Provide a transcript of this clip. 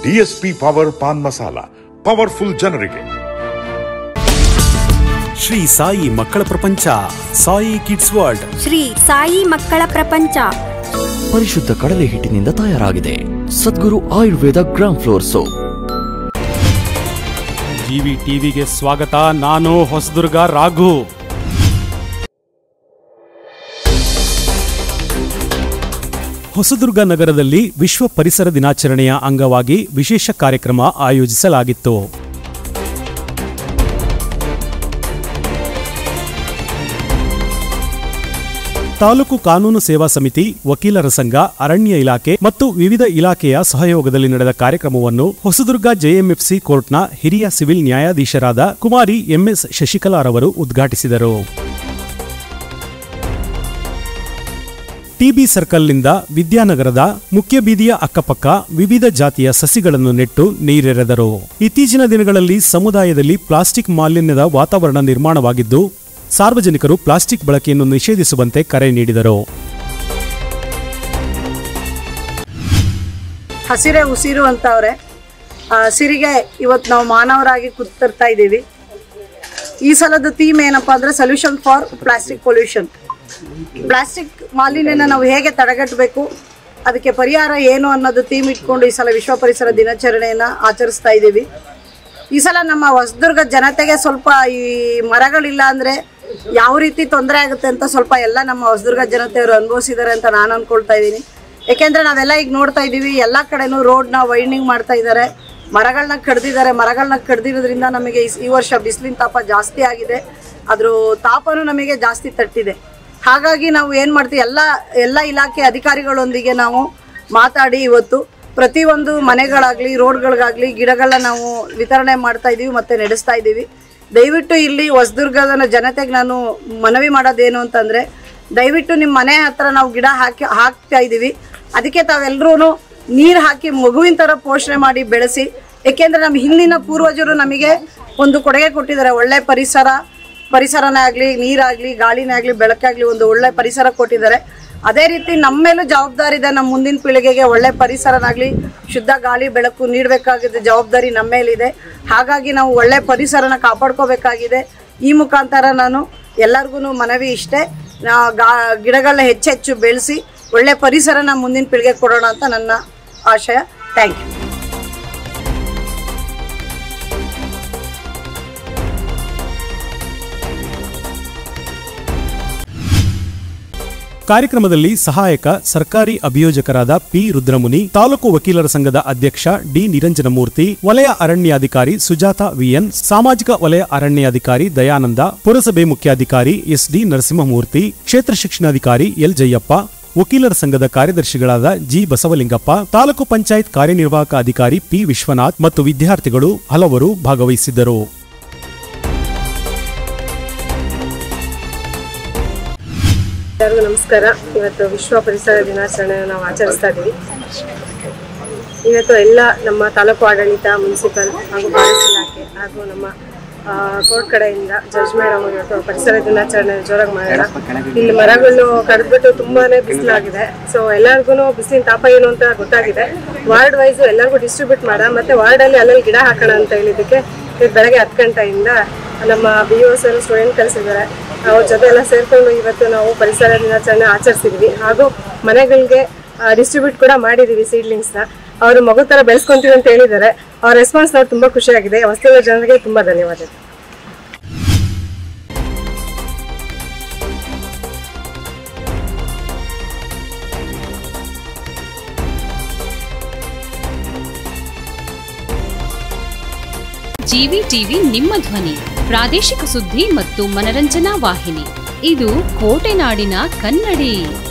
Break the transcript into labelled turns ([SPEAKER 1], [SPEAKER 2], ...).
[SPEAKER 1] DSP power pan masala powerful ಜನರಿಗೆ
[SPEAKER 2] ಶ್ರೀ ಸಾಯಿ ಮಕ್ಕಳ ಪ್ರಪಂಚ ಸಾಯಿ ಕಿಡ್ಸ್ ವರ್ಲ್ಡ್
[SPEAKER 3] ಶ್ರೀ ಸಾಯಿ ಮಕ್ಕಳ ಪ್ರಪಂಚ
[SPEAKER 4] ಪರಿಶುದ್ಧ ಕಡಲೆ ಹಿಟ್ಟಿನಿಂದ ತಯಾರಾಗಿದೆ Sadguru Ayurveda gram flour soap
[SPEAKER 2] GV ಟಿವಿಗೆ ಸ್ವಾಗತ ನಾನು ಹೊಸದುರ್ಗ ರಾಘು ಹೊಸದುರ್ಗ ನಗರದಲ್ಲಿ ವಿಶ್ವ ಪರಿಸರ ದಿನಾಚರಣೆಯ ಅಂಗವಾಗಿ ವಿಶೇಷ ಕಾರ್ಯಕ್ರಮ ಆಯೋಜಿಸಲಾಗಿತ್ತು ತಾಲೂಕು ಕಾನೂನು ಸೇವಾ ಸಮಿತಿ ವಕೀಲರ ಸಂಘ ಅರಣ್ಯ ಇಲಾಖೆ ಮತ್ತು ವಿವಿಧ ಇಲಾಖೆಯ ಸಹಯೋಗದಲ್ಲಿ ನಡೆದ ಕಾರ್ಯಕ್ರಮವನ್ನು ಹೊಸದುರ್ಗ ಜೆಎಂಎಫ್ಸಿ ಕೋರ್ಟ್ನ ಹಿರಿಯ ಸಿವಿಲ್ ನ್ಯಾಯಾಧೀಶರಾದ ಕುಮಾರಿ ಎಂಎಸ್ ಶಶಿಕಲಾರವರು ಉದ್ಘಾಟಿಸಿದರು ಟಿಬಿ ಸರ್ಕಲ್ನಿಂದ ವಿದ್ಯಾನಗರದ ಮುಖ್ಯ ಬೀದಿಯ ಅಕ್ಕಪಕ್ಕ ವಿವಿಧ ಜಾತಿಯ ಸಸಿಗಳನ್ನು ನೆಟ್ಟು ನೀರೆರೆದರು ಇತ್ತೀಚಿನ ದಿನಗಳಲ್ಲಿ ಸಮುದಾಯದಲ್ಲಿ ಪ್ಲಾಸ್ಟಿಕ್ ಮಾಲಿನ್ಯದ ವಾತಾವರಣ ನಿರ್ಮಾಣವಾಗಿದ್ದು ಸಾರ್ವಜನಿಕರು ಪ್ಲಾಸ್ಟಿಕ್ ಬಳಕೆಯನ್ನು ನಿಷೇಧಿಸುವಂತೆ ಕರೆ ನೀಡಿದರು
[SPEAKER 5] ಹಸಿರೇ ಉಸಿರು ಅಂತವ್ರೆ ಆ ಹಸಿರಿಗೆ ಇವತ್ತು ನಾವು ಮಾನವರಾಗಿ ಕೂತಿರ್ತಾ ಇದ್ದೀವಿ ಈ ಸಲದ ಥೀಮ್ ಏನಪ್ಪಾ ಅಂದ್ರೆ solution for plastic pollution plastic ಮಾಲಿನ್ಯನ ನಾವು ಹೇಗೆ ತಡೆಗಟ್ಟಬೇಕು ಅದಕ್ಕೆ ಪರಿಹಾರ ಏನು ಅನ್ನೋದು ಥೀಮ್ ಇಟ್ಕೊಂಡು ಈ ಸಲ ವಿಶ್ವ ಪರಿಸರ ದಿನಾಚರಣೆಯನ್ನ ಆಚರಿಸ್ತಾ ಇದ್ದೀವಿ ಈ ಸಲ ನಮ್ಮ ಹೊಸದುರ್ಗ ಜನತೆಗೆ ಸ್ವಲ್ಪ ಈ ಮರಗಳಿಲ್ಲ ಅಂದ್ರೆ ಯಾವ ರೀತಿ ತೊಂದರೆ ಆಗುತ್ತೆ ಅಂತ ಸ್ವಲ್ಪ ಎಲ್ಲ ನಮ್ಮ ಹೊಸದುರ್ಗ ಜನತೆಯವರು ಅನುಭವಿಸಿದ್ದಾರೆ ಅಂತ ನಾನು ಅನ್ಕೊಳ್ತಾ ಇದ್ದೀನಿ ಯಾಕೆಂದ್ರೆ ನಾವೆಲ್ಲ ಈಗ ನೋಡ್ತಾ ಇದ್ದೀವಿ ಎಲ್ಲ ಕಡೆನೂ ರೋಡ್ನ ವೈಂಡಿಂಗ್ ಮಾಡ್ತಾ ಇದ್ದಾರೆ ಮರಗಳನ್ನ ಕಡ್ದಿದ್ದಾರೆ ಮರಗಳನ್ನ ಕಡ್ದಿರೋದ್ರಿಂದ ನಮಗೆ ಈ- ಈ ವರ್ಷ ಬಿಸಿಲಿನ ತಾಪ ಜಾಸ್ತಿ ಆಗಿದೆ ಅದ್ರ ತಾಪನೂ ನಮಗೆ ಜಾಸ್ತಿ ತಟ್ಟಿದೆ ಹಾಗಾಗಿ ನಾವು ಏನು ಮಾಡ್ತೀವಿ ಎಲ್ಲ ಎಲ್ಲ ಇಲಾಖೆ ಅಧಿಕಾರಿಗಳೊಂದಿಗೆ ನಾವು ಮಾತಾಡಿ ಇವತ್ತು ಪ್ರತಿಯೊಂದು ಮನೆಗಳಾಗಲಿ ರೋಡ್ಗಳಿಗಾಗಲಿ ಗಿಡಗಳನ್ನ ನಾವು ವಿತರಣೆ ಮಾಡ್ತಾ ಇದ್ದೀವಿ ಮತ್ತು ನಡೆಸ್ತಾ ಇದ್ದೀವಿ ದಯವಿಟ್ಟು ಇಲ್ಲಿ ಹೊಸದುರ್ಗದ ಜನತೆಗೆ ನಾನು ಮನವಿ ಮಾಡೋದೇನು ಅಂತಂದರೆ ದಯವಿಟ್ಟು ನಿಮ್ಮ ಮನೆ ಹತ್ರ ನಾವು ಗಿಡ ಹಾಕಿ ಹಾಕ್ತಾ ಇದ್ದೀವಿ ಅದಕ್ಕೆ ತಾವೆಲ್ಲರೂ ನೀರು ಹಾಕಿ ಮಗುವಿನ ಥರ ಪೋಷಣೆ ಮಾಡಿ ಬೆಳೆಸಿ ಏಕೆಂದರೆ ನಮ್ಮ ಹಿಂದಿನ ಪೂರ್ವಜರು ನಮಗೆ ಒಂದು ಕೊಡುಗೆ ಕೊಟ್ಟಿದ್ದಾರೆ ಒಳ್ಳೆ ಪರಿಸರ ಪರಿಸರನೇ ಆಗಲಿ ನೀರಾಗಲಿ ಗಾಳಿನೇ ಆಗಲಿ ಬೆಳಕಾಗಲಿ ಒಂದು ಒಳ್ಳೆ ಪರಿಸರ ಕೊಟ್ಟಿದ್ದಾರೆ ಅದೇ ರೀತಿ ನಮ್ಮ ಮೇಲೂ ಜವಾಬ್ದಾರಿ ಇದೆ ನಮ್ಮ ಮುಂದಿನ ಪೀಳಿಗೆಗೆ ಒಳ್ಳೆ ಪರಿಸರನಾಗಲಿ ಶುದ್ಧ ಗಾಳಿ ಬೆಳಕು ನೀಡಬೇಕಾಗಿದ್ದ ಜವಾಬ್ದಾರಿ ನಮ್ಮ ಮೇಲಿದೆ ಹಾಗಾಗಿ ನಾವು ಒಳ್ಳೆ ಪರಿಸರನ ಕಾಪಾಡ್ಕೋಬೇಕಾಗಿದೆ ಈ ಮುಖಾಂತರ ನಾನು ಎಲ್ಲರಿಗೂ ಮನವಿ ಇಷ್ಟೇ ನಾ ಗಾ ಗಿಡಗಳನ್ನ ಹೆಚ್ಚೆಚ್ಚು ಬೆಳೆಸಿ ಒಳ್ಳೆ ಪರಿಸರನ ಮುಂದಿನ ಪೀಳಿಗೆ ಕೊಡೋಣ ಅಂತ ನನ್ನ ಆಶಯ ಥ್ಯಾಂಕ್ ಯು
[SPEAKER 2] ಕಾರ್ಯಕ್ರಮದಲ್ಲಿ ಸಹಾಯಕ ಸರ್ಕಾರಿ ಅಭಿಯೋಜಕರಾದ ಪಿ ರುದ್ರಮುನಿ ತಾಲೂಕು ವಕೀಲರ ಸಂಘದ ಅಧ್ಯಕ್ಷ ಡಿ ನಿರಂಜನಮೂರ್ತಿ ವಲಯ ಅರಣ್ಯಾಧಿಕಾರಿ ಸುಜಾತ ವಿಎನ್ ಸಾಮಾಜಿಕ ವಲಯ ಅರಣ್ಯಾಧಿಕಾರಿ ದಯಾನಂದ ಪುರಸಭೆ ಮುಖ್ಯಾಧಿಕಾರಿ ಎಸ್ ಡಿ ನರಸಿಂಹಮೂರ್ತಿ ಕ್ಷೇತ್ರ ಶಿಕ್ಷಣಾಧಿಕಾರಿ ಎಲ್ ಜಯಪ್ಪ ವಕೀಲರ ಸಂಘದ ಕಾರ್ಯದರ್ಶಿಗಳಾದ ಜಿ ಬಸವಲಿಂಗಪ್ಪ ತಾಲೂಕು ಪಂಚಾಯತ್ ಕಾರ್ಯನಿರ್ವಾಹಕ ಅಧಿಕಾರಿ ಪಿ ವಿಶ್ವನಾಥ್ ಮತ್ತು ವಿದ್ಯಾರ್ಥಿಗಳು ಹಲವರು ಭಾಗವಹಿಸಿದ್ದರು
[SPEAKER 6] ಎಲ್ಲರಿಗೂ ನಮಸ್ಕಾರ ಇವತ್ತು ವಿಶ್ವ ಪರಿಸರ ದಿನಾಚರಣೆ ನಾವು ಆಚರಿಸ್ತಾ ಇದ್ದೀವಿ ಇವತ್ತು ಎಲ್ಲ ನಮ್ಮ ತಾಲೂಕು ಆಡಳಿತ ಮುನ್ಸಿಪಲ್ ಹಾಗೂ ಫಾರೆಸ್ಟ್ ಇಲಾಖೆ ಹಾಗೂ ನಮ್ಮ ಆ, ಕೋರ್ಟ್ ಕಡೆಯಿಂದ ಜಡ್ಜ್ ಮೇಡಮ್ ಇವತ್ತು ಪರಿಸರ ದಿನಾಚರಣೆ ಜೋರಾಗಿ ಮಾಡೋಣ ಇಲ್ಲಿ ಮರಗಳು ಕಡಿದ್ಬಿಟ್ಟು ತುಂಬಾನೇ ಬಿಸಿಲಾಗಿದೆ ಸೊ ಎಲ್ಲರಿಗೂ ಬಿಸಿಲಿನ ತಾಪ ಏನು ಅಂತ ಗೊತ್ತಾಗಿದೆ ವಾರ್ಡ್ ವೈಸ್ ಎಲ್ಲರಿಗೂ ಡಿಸ್ಟ್ರಿಬ್ಯೂಟ್ ಮಾಡ ಮತ್ತೆ ವಾರ್ಡಲ್ಲಿ ಅಲ್ಲಲ್ಲಿ ಗಿಡ ಹಾಕೋಣ ಅಂತ ಹೇಳಿದ್ದಕ್ಕೆ ಇವತ್ತು ಬೆಳಗ್ಗೆ ಹತ್ತು ಗಂಟೆಯಿಂದ ನಮ್ಮ ಬಿ ಒ ಸರ್ ಸ್ಟೂಡೆಂಟ್ ಕಳಿಸಿದ್ದಾರೆ ಅವ್ರ ಜೊತೆ ಎಲ್ಲ ಸೇರ್ಕೊಂಡು ಇವತ್ತು ನಾವು ಪರಿಸರ ದಿನಾಚರಣೆ ಆಚರಿಸಿದ್ವಿ ಹಾಗೂ ಮನೆಗಳಿಗೆ ಡಿಸ್ಟ್ರಿಬ್ಯೂಟ್ ಕೂಡ ಮಾಡಿದೀವಿ ಸೀಡ್ಲಿಂಗ್ಸ್ನ ಅವರು ಮಗು ಥರ ಬೆಳೆಸ್ಕೊಂತೀವಿ ಅಂತ ಹೇಳಿದ್ದಾರೆ ಅವ್ರ ರೆಸ್ಪಾನ್ಸ್ ನೋಡಿ ತುಂಬ ಖುಷಿಯಾಗಿದೆ ಹೊಸದ ಜನರಿಗೆ ತುಂಬ ಧನ್ಯವಾದಗಳು
[SPEAKER 7] ಜಿವಿ ಟಿವಿ ನಿಮ್ಮ ಧ್ವನಿ ಪ್ರಾದೇಶಿಕ ಸುದ್ದಿ ಮತ್ತು ಮನರಂಜನಾ ವಾಹಿನಿ ಇದು ಕೋಟೆನಾಡಿನ ಕನ್ನಡಿ